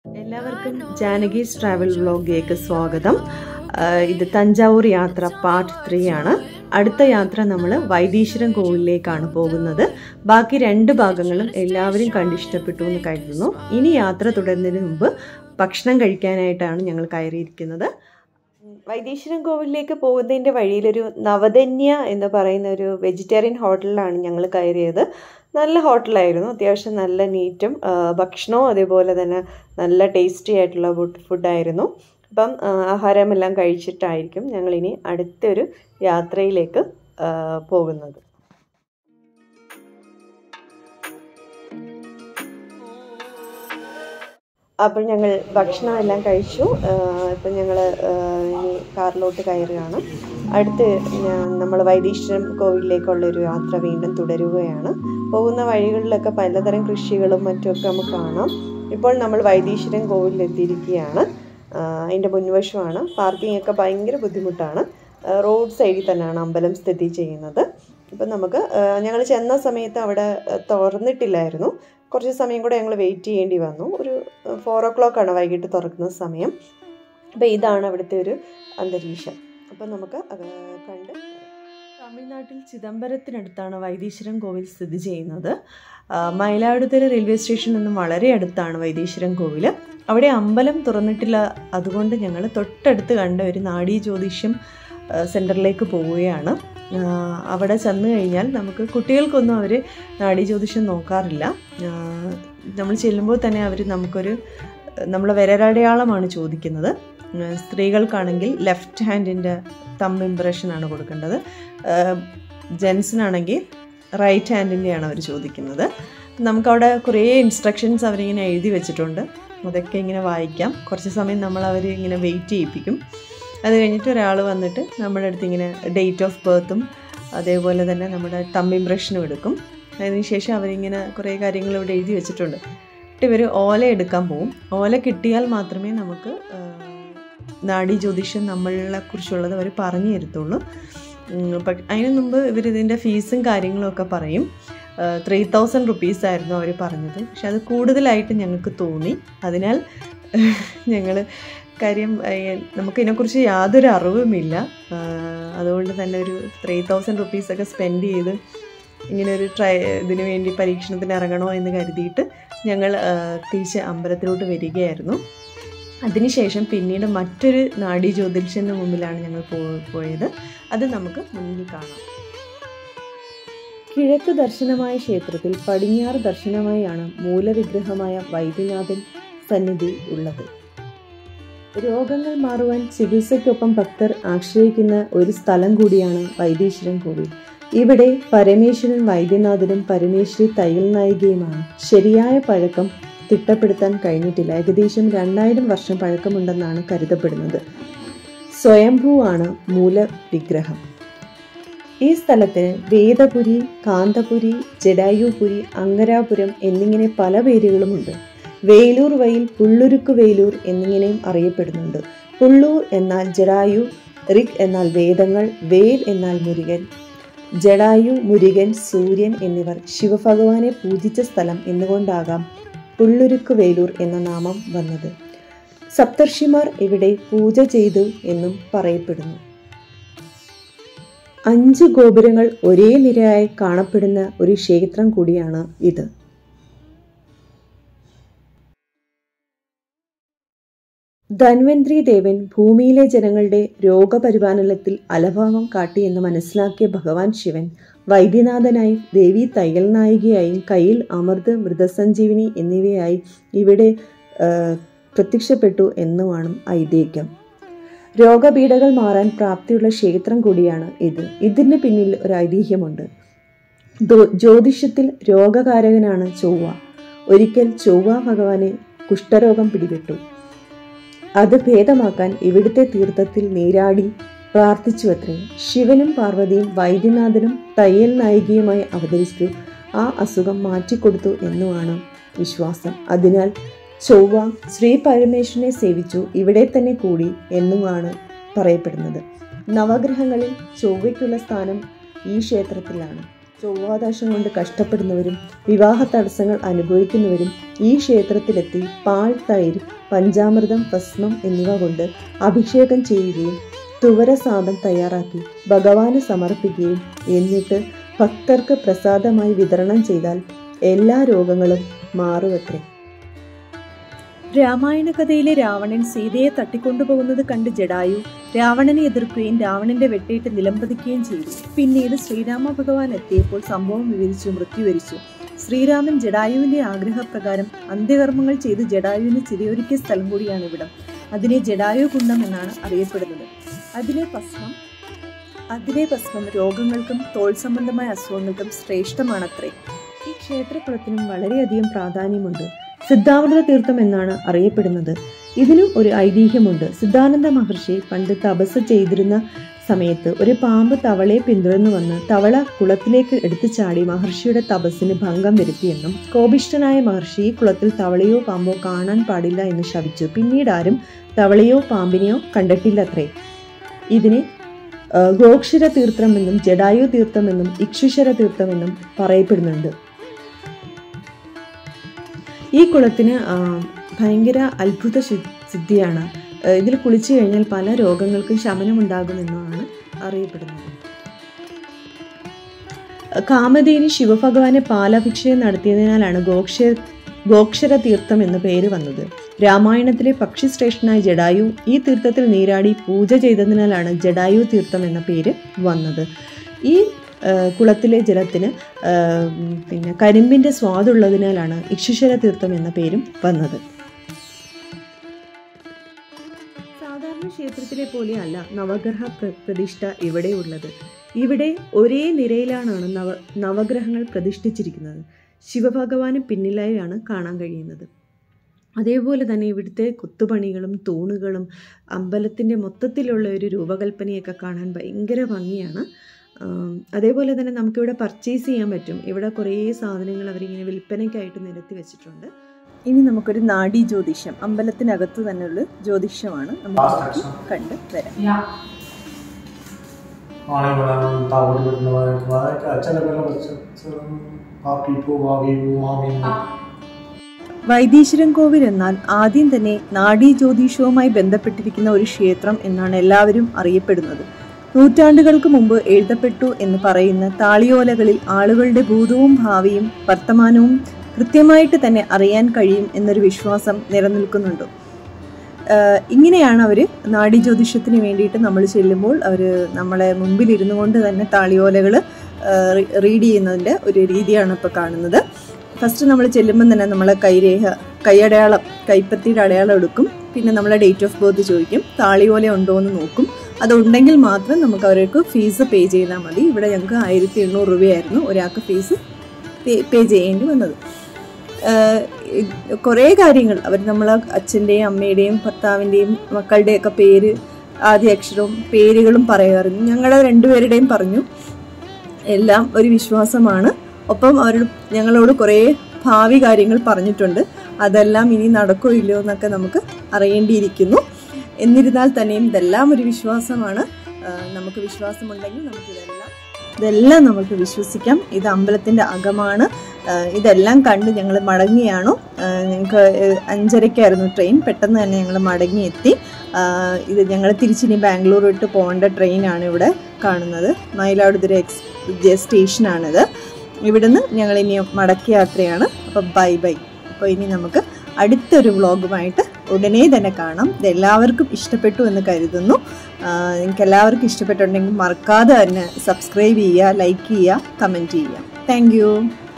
എല്ലാവർക്കും ജാനകീസ് ട്രാവൽ വ്ലോഗിലേക്ക് സ്വാഗതം ആ, ഇത് തഞ്ചാവൂർ യാത്ര പാർട്ട് ത്രീ ആണ് അടുത്ത യാത്ര നമ്മൾ വൈദീശ്വരം കോവിലിലേക്കാണ് പോകുന്നത് ബാക്കി രണ്ട് ഭാഗങ്ങളും എല്ലാവരും കണ്ടിഷ്ടപ്പെട്ടു എന്ന് കരുതുന്നു ഇനി യാത്ര തുടരുന്നതിന് മുമ്പ് ഭക്ഷണം കഴിക്കാനായിട്ടാണ് ഞങ്ങൾ കയറിയിരിക്കുന്നത് വൈദീശ്വരം കോവിലിലേക്ക് പോകുന്നതിൻ്റെ വഴിയിലൊരു നവധന്യ എന്ന് പറയുന്ന ഒരു വെജിറ്റേറിയൻ ഹോട്ടലിലാണ് ഞങ്ങൾ കയറിയത് നല്ല ഹോട്ടലായിരുന്നു അത്യാവശ്യം നല്ല നീറ്റും ആ, ഭക്ഷണവും അതേപോലെ തന്നെ നല്ല ടേസ്റ്റി ആയിട്ടുള്ള ഫുഡ് ഫുഡായിരുന്നു അപ്പം ആ, ആഹാരമെല്ലാം കഴിച്ചിട്ടായിരിക്കും ഞങ്ങളിനി അടുത്തൊരു യാത്രയിലേക്ക് ആ, പോകുന്നത് അപ്പോൾ ഞങ്ങൾ ഭക്ഷണമെല്ലാം കഴിച്ചു ഇപ്പം ഞങ്ങൾ ഇനി കാറിലോട്ട് കയറുകയാണ് അടുത്ത് നമ്മൾ വൈദീശ്വരം കോവിലിലേക്കുള്ളൊരു യാത്ര വീണ്ടും തുടരുകയാണ് പോകുന്ന വഴികളിലൊക്കെ പലതരം കൃഷികളും മറ്റുമൊക്കെ നമുക്ക് കാണാം ഇപ്പോൾ നമ്മൾ വൈദീശ്വരം കോവിലെത്തിയിരിക്കുകയാണ് അതിൻ്റെ മുൻവശമാണ് പാർക്കിംഗ് ഒക്കെ ഭയങ്കര ബുദ്ധിമുട്ടാണ് ആ, റോഡ് സൈഡിൽ തന്നെയാണ് അമ്പലം സ്ഥിതി ചെയ്യുന്നത് ഇപ്പം നമുക്ക് ഞങ്ങൾ ചെന്ന സമയത്ത് അവിടെ ആ, തുറന്നിട്ടില്ലായിരുന്നു കുറച്ച് സമയം കൂടെ ഞങ്ങൾ വെയിറ്റ് ചെയ്യേണ്ടി വന്നു ഒരു ഫോർ ഓ ക്ലോക്കാണ് വൈകിട്ട് തുറക്കുന്ന സമയം അപ്പോൾ ഇതാണ് അവിടുത്തെ ഒരു അന്തരീക്ഷം അപ്പം നമുക്ക് അത് കണ്ട് തമിഴ്നാട്ടിൽ ചിദംബരത്തിനടുത്താണ് വൈദീശ്വരം കോവിൽ സ്ഥിതി ചെയ്യുന്നത് ആ, മയിലാടുതുറ റെയിൽവേ സ്റ്റേഷനിൽ നിന്നും വളരെ അടുത്താണ് വൈദീശ്വരം കോവിൽ അവിടെ അമ്പലം തുറന്നിട്ടില്ല അതുകൊണ്ട് ഞങ്ങൾ തൊട്ടടുത്ത് കണ്ട ഒരു നാഡീ ജ്യോതിഷ്യം ആ, സെൻറ്ററിലേക്ക് പോവുകയാണ് ആ, അവിടെ ചെന്ന് കഴിഞ്ഞാൽ നമുക്ക് കുട്ടികൾക്കൊന്നും അവർ നാഡീ ജ്യോതിഷം നോക്കാറില്ല ആ, നമ്മൾ ചെല്ലുമ്പോൾ തന്നെ അവർ നമുക്കൊരു നമ്മളെ വിരലടയാളമാണ് ചോദിക്കുന്നത് ആ, സ്ത്രീകൾക്കാണെങ്കിൽ ലെഫ്റ്റ് ഹാൻഡിൻ്റെ തമ്പ് ഇംപ്രഷനാണ് കൊടുക്കേണ്ടത് ജെൻസിനാണെങ്കിൽ റൈറ്റ് ഹാൻഡിൻ്റെയാണ് അവർ ചോദിക്കുന്നത് നമുക്കവിടെ കുറേ ഇൻസ്ട്രക്ഷൻസ് അവരിങ്ങനെ എഴുതി വെച്ചിട്ടുണ്ട് അതൊക്കെ ഇങ്ങനെ വായിക്കാം കുറച്ച് സമയം നമ്മൾ അവർ ഇങ്ങനെ വെയിറ്റ് ചെയ്യിപ്പിക്കും അത് കഴിഞ്ഞിട്ട് ഒരാൾ വന്നിട്ട് നമ്മുടെ അടുത്ത് ഇങ്ങനെ ഡേറ്റ് ഓഫ് ബർത്തും അതേപോലെ തന്നെ നമ്മുടെ തമ്പ് ഇംപ്രഷനും എടുക്കും അതിനുശേഷം അവരിങ്ങനെ കുറേ കാര്യങ്ങൾ ഇവിടെ എഴുതി വെച്ചിട്ടുണ്ട് എന്നിട്ട് ഇവർ ഓല എടുക്കാൻ പോകും ഓല കിട്ടിയാൽ മാത്രമേ നമുക്ക് ആ, നാഡി ജ്യോതിഷം നമ്മളെ കുറിച്ചുള്ളത് അവർ പറഞ്ഞു തരത്തുള്ളൂ ഉം, പ- അതിന് മുമ്പ് ഇവർ ഇതിൻ്റെ ഫീസും കാര്യങ്ങളും ഒക്കെ പറയും ത്രീ തൗസൻഡ് റുപ്പീസ് ആയിരുന്നു അവർ പറഞ്ഞത് പക്ഷെ അത് കൂടുതലായിട്ട് ഞങ്ങൾക്ക് തോന്നി അതിനാൽ ഞങ്ങൾ കാര്യം ഏഹ്, നമുക്കിതിനെക്കുറിച്ച് യാതൊരു അറിവുമില്ല ആ, അതുകൊണ്ട് തന്നെ ഒരു ത്രീ തൗസൻഡ് റുപ്പീസൊക്കെ സ്പെൻഡ് ചെയ്ത് ഇങ്ങനെ ഒരു ട്രൈ ഇതിനു വേണ്ടി പരീക്ഷണത്തിന് ഇറങ്ങണോ എന്ന് കരുതിയിട്ട് ഞങ്ങൾ ആ, തിരിച്ച് അമ്പലത്തിലോട്ട് വരികയായിരുന്നു അതിനുശേഷം പിന്നീട് മറ്റൊരു നാഡീ ജ്യോതിഷൻ്റെ മുമ്പിലാണ് ഞങ്ങൾ പോ- പോയത് അത് നമുക്ക് മുന്നിൽ കാണാം കിഴക്ക് ദർശനമായ ക്ഷേത്രത്തിൽ പടിഞ്ഞാറ് ദർശനമായാണ് മൂലവിഗ്രഹമായ വൈദ്യനാഥൻ സന്നിധി ഉള്ളത് രോഗങ്ങൾ മാറുവാൻ ചികിത്സയ്ക്കൊപ്പം ഭക്തർ ആശ്രയിക്കുന്ന ഒരു സ്ഥലം കൂടിയാണ് വൈദീശ്വരൻ കോവിൽ ഇവിടെ പരമേശ്വരൻ വൈദ്യനാഥനും പരമേശ്വരി തയ്യൽ നായികയുമാണ് ശരിയായ പഴക്കം തിട്ടപ്പെടുത്താൻ കഴിഞ്ഞിട്ടില്ല ഏകദേശം രണ്ടായിരം വർഷം പഴക്കമുണ്ടെന്നാണ് കരുതപ്പെടുന്നത് സ്വയംഭൂവാണ് മൂലവിഗ്രഹം ഈ സ്ഥലത്തിന് വേദപുരി കാന്തപുരി ജഡായുപുരി അങ്കരാപുരം എന്നിങ്ങനെ പല പേരുകളുമുണ്ട് വേലൂർ വയൽ പുള്ളുരുക്ക് വേലൂർ എന്നിങ്ങനെയും അറിയപ്പെടുന്നുണ്ട് പുള്ളൂർ എന്നാൽ ജഡായു റിക് എന്നാൽ വേദങ്ങൾ വേൽ എന്നാൽ മുരുകൻ ജഡായു മുരുകൻ സൂര്യൻ എന്നിവർ ശിവഭഗവാനെ പൂജിച്ച സ്ഥലം എന്നുകൊണ്ടാകാം പുള്ളുരുക്ക് വേലൂർ എന്ന നാമം വന്നത് സപ്തർഷിമാർ ഇവിടെ പൂജ ചെയ്തു എന്നും പറയപ്പെടുന്നു അഞ്ച് ഗോപുരങ്ങൾ ഒരേ നിരയായി കാണപ്പെടുന്ന ഒരു ക്ഷേത്രം കൂടിയാണ് ഇത് ധന്വന്ത്രി ദേവൻ ഭൂമിയിലെ ജനങ്ങളുടെ രോഗപരിപാലനത്തിൽ അലഭാവം കാട്ടിയെന്ന് മനസ്സിലാക്കിയ ഭഗവാൻ ശിവൻ വൈദ്യനാഥനായും ദേവി തയ്യൽ നായികയായും കയ്യിൽ അമൃത് മൃതസഞ്ജീവിനി എന്നിവയായി ഇവിടെ ആ, പ്രത്യക്ഷപ്പെട്ടു എന്നുമാണ് ഐതിഹ്യം രോഗപീഠകൾ മാറാൻ പ്രാപ്തിയുള്ള ക്ഷേത്രം കൂടിയാണ് ഇത് ഇതിന് പിന്നിൽ ഒരു ഐതിഹ്യമുണ്ട് ദോ- ജ്യോതിഷത്തിൽ രോഗകാരകനാണ് ചൊവ്വ ഒരിക്കൽ ചൊവ്വ ഭഗവാനെ കുഷ്ഠരോഗം പിടിപെട്ടു അത് ഭേദമാക്കാൻ ഇവിടുത്തെ തീർത്ഥത്തിൽ നീരാടി പ്രാർത്ഥിച്ചു അത്രേ ശിവനും പാർവതിയും വൈദ്യനാഥനും തയ്യൽ നായികയുമായി അവതരിച്ചു ആ അസുഖം മാറ്റിക്കൊടുത്തു എന്നുമാണ് വിശ്വാസം അതിനാൽ ചൊവ്വ ശ്രീ പരമേശ്വരനെ സേവിച്ചു ഇവിടെ തന്നെ കൂടി എന്നുമാണ് പറയപ്പെടുന്നത് നവഗ്രഹങ്ങളിൽ ചൊവ്വയ്ക്കുള്ള സ്ഥാനം ഈ ക്ഷേത്രത്തിലാണ് ചൊവ്വാദോഷം കൊണ്ട് കഷ്ടപ്പെടുന്നവരും വിവാഹ തടസ്സങ്ങൾ അനുഭവിക്കുന്നവരും ഈ ക്ഷേത്രത്തിലെത്തി പാൽ തൈര് പഞ്ചാമൃതം ഭസ്മം എന്നിവ കൊണ്ട് അഭിഷേകം ചെയ്യുകയും തുവരസാദം തയ്യാറാക്കി ഭഗവാന് സമർപ്പിക്കുകയും എന്നിട്ട് ഭക്തർക്ക് പ്രസാദമായി വിതരണം ചെയ്താൽ എല്ലാ രോഗങ്ങളും മാറുമത്രേ രാമായണ കഥയിലെ രാവണൻ സീതയെ തട്ടിക്കൊണ്ടുപോകുന്നത് കണ്ട് ജഡായു രാവണനെ എതിർക്കുകയും രാവണന്റെ വെട്ടേറ്റ് നിലംപതിക്കുകയും ചെയ്തു പിന്നീട് ശ്രീരാമ ഭഗവാൻ എത്തിയപ്പോൾ സംഭവം വിവരിച്ചു മൃത്യുവരിച്ചു ശ്രീരാമൻ ജഡായുവിന്റെ ആഗ്രഹപ്രകാരം അന്ത്യകർമ്മങ്ങൾ ചെയ്ത് ജഡായുവിന് ചിതയൊരുക്കിയ സ്ഥലം കൂടിയാണ് ഇവിടം അതിനെ ജഡായു കുണ്ടം എന്നാണ് അറിയപ്പെടുന്നത് അതിലെ ഭസ്മം അതിലെ ഭസ്മം രോഗങ്ങൾക്കും തോൾ സംബന്ധമായ അസുഖങ്ങൾക്കും ശ്രേഷ്ഠമാണത്രേ ഈ ക്ഷേത്രകുളത്തിനും വളരെയധികം പ്രാധാന്യമുണ്ട് സിദ്ധാമൃത തീർത്ഥം എന്നാണ് അറിയപ്പെടുന്നത് ഇതിനും ഒരു ഐതിഹ്യമുണ്ട് സിദ്ധാനന്ദ മഹർഷി പണ്ട് തപസ് ചെയ്തിരുന്ന സമയത്ത് ഒരു പാമ്പ് തവളയെ പിന്തുടർന്നു വന്ന് തവള കുളത്തിലേക്ക് എടുത്തു ചാടി മഹർഷിയുടെ തപസ്സിന് ഭംഗം വരുത്തിയെന്നും കോപിഷ്ഠനായ മഹർഷി ഈ കുളത്തിൽ തവളയോ പാമ്പോ കാണാൻ പാടില്ല എന്ന് ശപിച്ചു പിന്നീട് ആരും തവളയോ പാമ്പിനെയോ കണ്ടിട്ടില്ലത്രേ ഇതിനെ ആ, ഗോക്ഷര തീർത്ഥമെന്നും ജഡായു തീർത്ഥമെന്നും ഇക്ഷുശര തീർത്ഥമെന്നും പറയപ്പെടുന്നുണ്ട് ഈ കുളത്തിന് ആ, ഭയങ്കര അത്ഭുത ശി- സിദ്ധിയാണ് ആ, ഇതിൽ കുളിച്ചു കഴിഞ്ഞാൽ പല രോഗങ്ങൾക്കും ശമനമുണ്ടാകുമെന്നാണ് അറിയപ്പെടുന്നത് കാമധേനി ശിവഭഗവാനെ പാലഭിക്ഷയം നടത്തിയതിനാലാണ് ഗോക്ഷര ഗോക്ഷര തീർത്ഥം എന്ന പേര് വന്നത് രാമായണത്തിലെ പക്ഷിശ്രേഷ്ഠനായ ജഡായു ഈ തീർത്ഥത്തിൽ നീരാടി പൂജ ചെയ്തതിനാലാണ് ജഡായു തീർത്ഥം എന്ന പേര് വന്നത് ഈ ആ, കുളത്തിലെ ജലത്തിന് ആ, ഉം, പിന്നെ കരിമ്പിൻ്റെ സ്വാദുള്ളതിനാലാണ് ഇക്ഷുശര തീർത്ഥം എന്ന പേരും വന്നത് സാധാരണ ക്ഷേത്രത്തിലെ പോലെയല്ല നവഗ്രഹ പ്ര- പ്രതിഷ്ഠ ഇവിടെ ഉള്ളത് ഇവിടെ ഒരേ നിരയിലാണ് നവ നവഗ്രഹങ്ങൾ പ്രതിഷ്ഠിച്ചിരിക്കുന്നത് ശിവഭഗവാന് പിന്നിലായാണ് കാണാൻ കഴിയുന്നത് അതേപോലെ തന്നെ ഇവിടുത്തെ കൊത്തുപണികളും തൂണുകളും അമ്പലത്തിൻ്റെ മൊത്തത്തിലുള്ള ഒരു രൂപകൽപ്പനയൊക്കെ കാണാൻ ഭയങ്കര ഭംഗിയാണ് ആം, അതേപോലെ തന്നെ നമുക്കിവിടെ പർച്ചേസ് ചെയ്യാൻ പറ്റും ഇവിടെ കുറേ സാധനങ്ങൾ അവരിങ്ങനെ വിൽപ്പനയ്ക്കായിട്ട് നിരത്തി വെച്ചിട്ടുണ്ട് ഇനി നമുക്കൊരു നാഡി ജ്യോതിഷം അമ്പലത്തിനകത്ത് തന്നെയുള്ള ജ്യോതിഷമാണ് നമുക്ക് കണ്ട് വരാം ആളുകളാണ് താവോട്ട് വരുന്നവരൊക്കെ അതൊക്കെ അച്ഛനൊക്കെ വെച്ച് പാപ്പി പൂ ഭാവി പൂ മാമി വൈദീശ്വരൻ കോവിൽ എന്നാൽ ആദ്യം തന്നെ നാഡീ ജ്യോതിഷവുമായി ബന്ധപ്പെട്ടിരിക്കുന്ന ഒരു ക്ഷേത്രം എന്നാണ് എല്ലാവരും അറിയപ്പെടുന്നത് നൂറ്റാണ്ടുകൾക്ക് മുമ്പ് എഴുതപ്പെട്ടു എന്ന് പറയുന്ന താളിയോലകളിൽ ആളുകളുടെ ഭൂതവും ഭാവിയും വർത്തമാനവും കൃത്യമായിട്ട് തന്നെ അറിയാൻ കഴിയും എന്നൊരു വിശ്വാസം നിലനിൽക്കുന്നുണ്ട് ആഹ് ഇങ്ങനെയാണ് അവർ നാഡീ ജ്യോതിഷത്തിന് വേണ്ടിയിട്ട് നമ്മൾ ചെല്ലുമ്പോൾ അവർ നമ്മളെ മുമ്പിൽ ഇരുന്നു കൊണ്ട് തന്നെ താളിയോലകൾ റീഡ് ചെയ്യുന്നതിൻ്റെ ഒരു രീതിയാണ് ഇപ്പോൾ കാണുന്നത് ഫസ്റ്റ് നമ്മൾ ചെല്ലുമ്പോൾ തന്നെ നമ്മളെ കൈരേഖ കൈയടയാളം കൈപ്പത്തിയുടെ അടയാളം എടുക്കും പിന്നെ നമ്മളെ ഡേറ്റ് ഓഫ് ബർത്ത് ചോദിക്കും താളിയോല ഉണ്ടോ എന്ന് നോക്കും അതുണ്ടെങ്കിൽ മാത്രം നമുക്ക് അവർക്ക് ഫീസ് പേ ചെയ്താൽ മതി ഇവിടെ ഞങ്ങൾക്ക് ആയിരത്തി എണ്ണൂറ് രൂപയായിരുന്നു ഒരാൾക്ക് ഫീസ് പേ ചെയ്യേണ്ടി വന്നത് ആഹ് ഇത് കുറേ കാര്യങ്ങൾ അവർ നമ്മളെ അച്ഛൻ്റെയും അമ്മയുടെയും ഭർത്താവിൻ്റെയും മക്കളുടെയൊക്കെ പേര് ആദ്യ അക്ഷരവും പേരുകളും പറയാറുണ്ട് ഞങ്ങളുടെ രണ്ടുപേരുടെയും പറഞ്ഞു എല്ലാം ഒരു വിശ്വാസമാണ് ഒപ്പം അവരോട് ഞങ്ങളോട് കുറേ ഭാവി കാര്യങ്ങൾ പറഞ്ഞിട്ടുണ്ട് അതെല്ലാം ഇനി നടക്കോ ഇല്ലയോ എന്നൊക്കെ നമുക്ക് അറിയേണ്ടിയിരിക്കുന്നു എന്നിരുന്നാൽ തന്നെയും ഇതെല്ലാം ഒരു വിശ്വാസമാണ് ആ, നമുക്ക് വിശ്വാസമുണ്ടെങ്കിൽ നമുക്ക് ഇതെല്ലാം ഇതെല്ലാം നമുക്ക് വിശ്വസിക്കാം ഇത് അമ്പലത്തിൻ്റെ അകമാണ് ആ, ഇതെല്ലാം കണ്ട് ഞങ്ങൾ മടങ്ങിയാണോ ഞങ്ങൾക്ക് അഞ്ചരയ്ക്കായിരുന്നു ട്രെയിൻ പെട്ടെന്ന് തന്നെ ഞങ്ങൾ മടങ്ങിയെത്തി ആ, ഇത് ഞങ്ങൾ തിരിച്ചിനി ബാംഗ്ലൂർ വിട്ട് പോകേണ്ട ട്രെയിനാണ് ഇവിടെ കാണുന്നത് മയിലാടുതുറ എക്സ് ജെ- സ്റ്റേഷനാണിത് ഇവിടുന്ന് ഞങ്ങൾ ഇനി മടക്ക യാത്രയാണ് അപ്പോൾ ബൈ ബൈ അപ്പോൾ ഇനി നമുക്ക് അടുത്തൊരു വ്ളോഗുമായിട്ട് ഉടനെ തന്നെ കാണാം ഇത് എല്ലാവർക്കും ഇഷ്ടപ്പെട്ടു എന്ന് കരുതുന്നു നിങ്ങൾക്ക് എല്ലാവർക്കും ഇഷ്ടപ്പെട്ടുണ്ടെങ്കിൽ മറക്കാതെ തന്നെ സബ്സ്ക്രൈബ് ചെയ്യുക ലൈക്ക് ചെയ്യുക കമൻറ്റ് ചെയ്യുക താങ്ക്